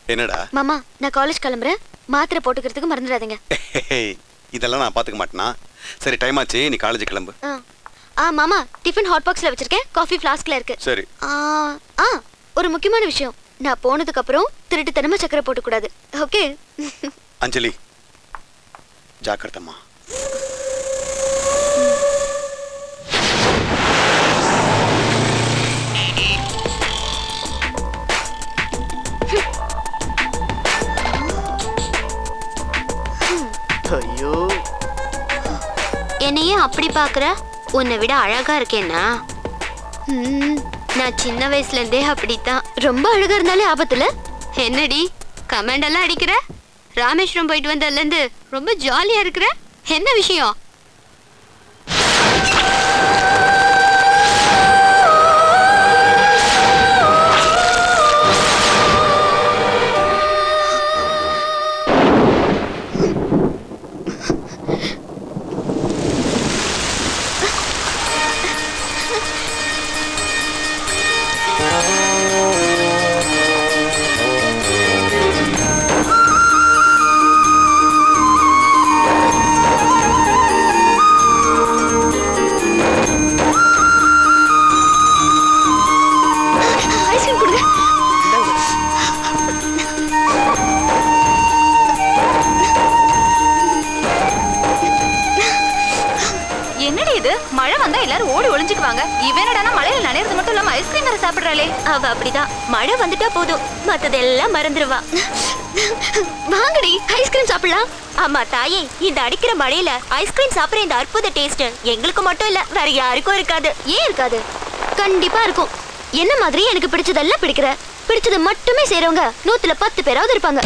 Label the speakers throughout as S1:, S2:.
S1: என்னடா
S2: மாமா நான் காலேஜ் கிளம்புறேன் மாத்திரை போட்டுக்கிறதுக்கு மறந்துடாதீங்க
S1: இதெல்லாம் நான் பார்த்துக்க மாட்டேனா சரி டைம் ஆச்சு நீ காலேஜ் கிளம்பு
S2: ஆ. ஆ மாமா டிஃபன் ஹாட் பாக்ஸ்ல வச்சிருக்கேன் காஃபி ஃப்ளாஸ்க்ல இருக்கு
S1: சரி
S2: ஆ ஆ ஒரு முக்கியமான விஷயம் நான் போனதுக்கு அப்புறம் திருட்டுத்தனமா சக்கரை போட்டுக்கூடாது ஓகே
S1: அஞ்சலி ஜாக்கிரதம்மா
S3: ஐயோ
S2: என்னையே அப்படி பாக்குற உன்னை விட அழகா இருக்கேனா ம், நான் சின்ன வயசுல இருந்தே அப்படித்தான் ரொம்ப அழகா இருந்தாலே ஆபத்துல என்னடி கமெண்ட் எல்லாம் அடிக்கிற ராமேஸ்வரம் போயிட்டு வந்ததுல இருந்து ரொம்ப ஜாலியா இருக்கிற என்ன விஷயம் ஐஸ்கிரீம் கொடுங்க
S4: என்னடி இது மழை வந்தா எல்லாரும் ஓடி ஒளிஞ்சுக்குவாங்க இவனடானா மழையில நனையிறது மட்டும் இல்லாம ஐஸ்கிரீம் வேற சாப்பிடுறாளே
S2: அவ அப்படிதான் மழை வந்துட்டா போதும் மத்ததெல்லாம் மறந்துடுவா வாங்கடி ஐஸ்கிரீம் சாப்பிடலாம் ஆமா தாயே இந்த அடிக்கிற மழையில ஐஸ்கிரீம் சாப்பிடுற இந்த அற்புத டேஸ்ட் எங்களுக்கு மட்டும் இல்ல வேற யாருக்கும் இருக்காது ஏன் இருக்காது கண்டிப்பா இருக்கும் என்ன மாதிரி எனக்கு பிடிச்சதெல்லாம் பிடிக்கிற பிடிச்சது மட்டுமே செய்றவங்க நூத்துல பத்து பேராவது இருப்பாங்க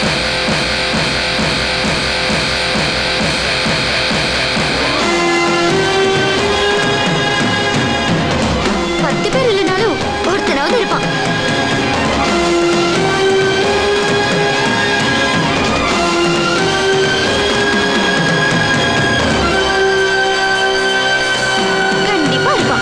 S2: பத்து பேர் இல்லைனாலும் ஒருத்தனாவது இருப்பான் கண்டிப்பா இருப்பான்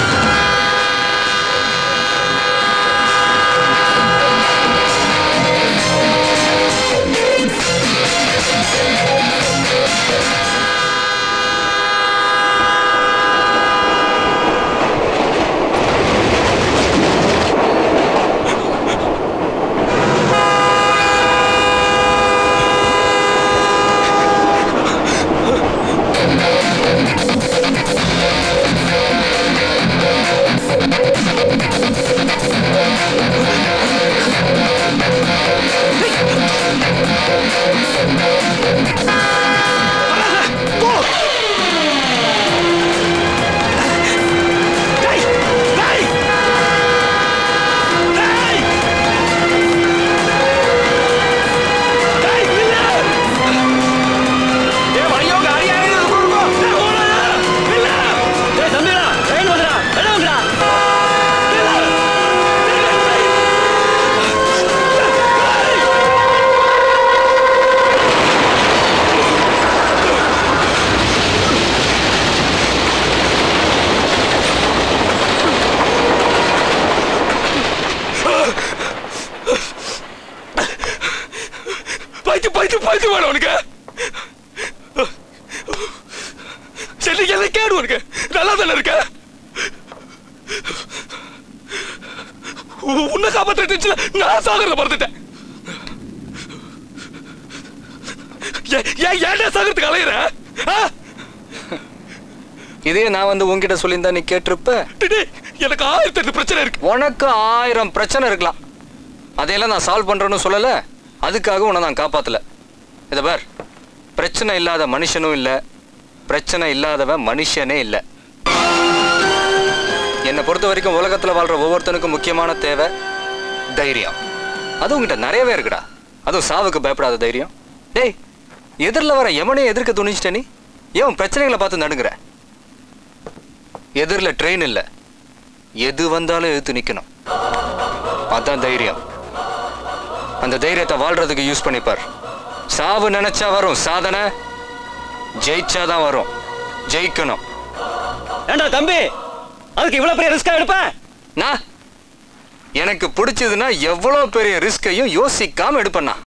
S5: பைத்து பைத்து பைத்து வேணும் உனக்கு சரி என்ன கேடு உனக்கு நல்லா தானே இருக்க உ- உன்னை காப்பாற்ற நான் சாகிறத மறந்துட்டேன் ஏன் ஏன் ஏன்டா சாகிறதுக்கு அலையிற ஆ?
S6: இதே நான் வந்து உன்கிட்ட சொல்லியிருந்தா நீ கேட்டிருப்ப
S5: டேய், டேய், எனக்கு ஆயிரத்தி எட்டு பிரச்சனை இருக்கு
S6: உனக்கு ஆயிரம் பிரச்சனை இருக்கலாம் அதையெல்லாம் நான் சால்வ் பண்றேன்னு சொல்லல அதுக்காக உன்னை நான் காப்பாத்தல இதை பார் பிரச்சனை இல்லாத மனுஷனும் இல்லை பிரச்சனை இல்லாதவன் மனுஷனே இல்லை என்னை பொறுத்த வரைக்கும் உலகத்துல வாழ்ற ஒவ்வொருத்தனுக்கும் முக்கியமான தேவை தைரியம் அது உங்ககிட்ட நிறையவே இருக்குடா அதுவும் சாவுக்கு பயப்படாத தைரியம் டேய் எதிரில் வர எவனே எதிர்க்க துணிச்சிட்ட நீ ஏன் உன் பிரச்சனைகளை பார்த்து நடுங்குற எதிரில் ட்ரெயின் இல்லை எது வந்தாலும் எதிர்த்து நிற்கணும் அதான் தைரியம் அந்த தைரியத்தை வாழ்றதுக்கு யூஸ் பண்ணிப்பார் சாவு நினைச்சா வரும் சாதனை ஜெயிச்சாதான் வரும் ஜெயிக்கணும்
S3: ஏண்டா தம்பி அதுக்கு இவ்வளவு பெரிய ரிஸ்கா எடுப்ப
S6: நான் எனக்கு பிடிச்சதுன்னா எவ்வளோ பெரிய ரிஸ்கையும் யோசிக்காம எடுப்பண்ணா